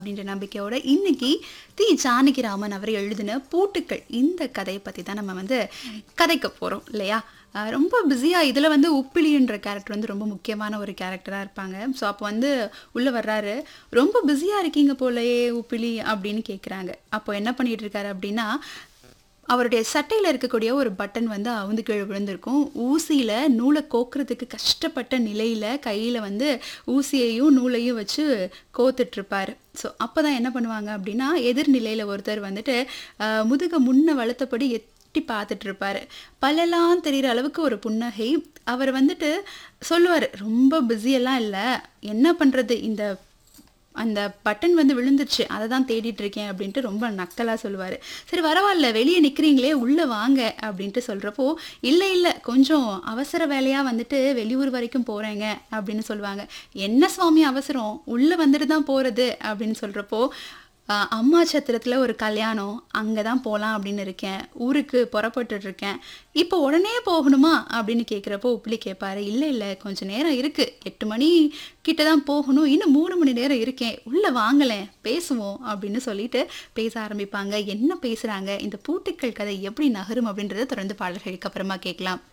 அப்படின்ற நம்பிக்கையோட இன்னைக்கு தி ஜானகிராமன் அவர் எழுதின பூட்டுக்கள் இந்த கதையை பற்றி தான் நம்ம வந்து கதைக்க போகிறோம் இல்லையா அஹ் ரொம்ப பிஸியாக இதில் வந்து உப்பிலின்ற கேரக்டர் வந்து ரொம்ப முக்கியமான ஒரு கேரக்டராக இருப்பாங்க ஸோ அப்போ வந்து உள்ளே வர்றாரு ரொம்ப பிஸியாக இருக்கீங்க போலயே உப்பிலி அப்படின்னு கேட்குறாங்க அப்போ என்ன பண்ணிட்டு இருக்காரு அப்படின்னா அவருடைய சட்டையில் இருக்கக்கூடிய ஒரு பட்டன் வந்து அவுந்து கீழே விழுந்திருக்கும் ஊசியில் நூலை கோக்குறதுக்கு கஷ்டப்பட்ட நிலையில் கையில் வந்து ஊசியையும் நூலையும் வச்சு கோத்துட்ருப்பார் ஸோ அப்போ தான் என்ன பண்ணுவாங்க அப்படின்னா எதிர்நிலையில் ஒருத்தர் வந்துட்டு ஆஹ், முதுக முன்ன வளர்த்தபடி எட்டி பார்த்துட்டு இருப்பாரு பல்லெல்லாம் தெரிகிற அளவுக்கு ஒரு புன்னகை அவர் வந்துட்டு சொல்லுவார் ரொம்ப பிஸியெல்லாம் இல்லை என்ன பண்ணுறது இந்த அந்த பட்டன் வந்து விழுந்துருச்சு அதை தான் தேடிட்டு இருக்கேன் அப்படின்ட்டு ரொம்ப நக்கலாக சொல்லுவார் சரி பரவாயில்ல வெளியே நிற்கிறீங்களே உள்ளே வாங்க அப்படின்ட்டு சொல்கிறப்போ இல்லை இல்லை கொஞ்சம் அவசர வேலையாக வந்துட்டு வெளியூர் வரைக்கும் போகிறேங்க அப்படின்னு சொல்லுவாங்க என்ன சுவாமி அவசரம் உள்ளே வந்துட்டு தான் போகிறது அப்படின்னு சொல்கிறப்போ ஆஹ் அம்மா சத்திரத்தில் ஒரு கல்யாணம் அங்கே தான் போகலாம் அப்படின்னு இருக்கேன் ஊருக்கு புறப்பட்டுட்டு இருக்கேன் இப்போ உடனே போகணுமா அப்படின்னு கேட்குறப்போ உப்பிலி கேட்பாரு இல்லை இல்லை கொஞ்சம் நேரம் இருக்குது எட்டு மணி கிட்ட தான் போகணும் இன்னும் மூணு மணி நேரம் இருக்கேன் உள்ளே வாங்கலேன் பேசுவோம் அப்படின்னு சொல்லிட்டு பேச ஆரம்பிப்பாங்க என்ன பேசுகிறாங்க இந்த பூட்டுக்கள் கதை எப்படி நகரும் அப்படின்றத தொடர்ந்து பாடல்களுக்கு அப்புறமா கேட்கலாம்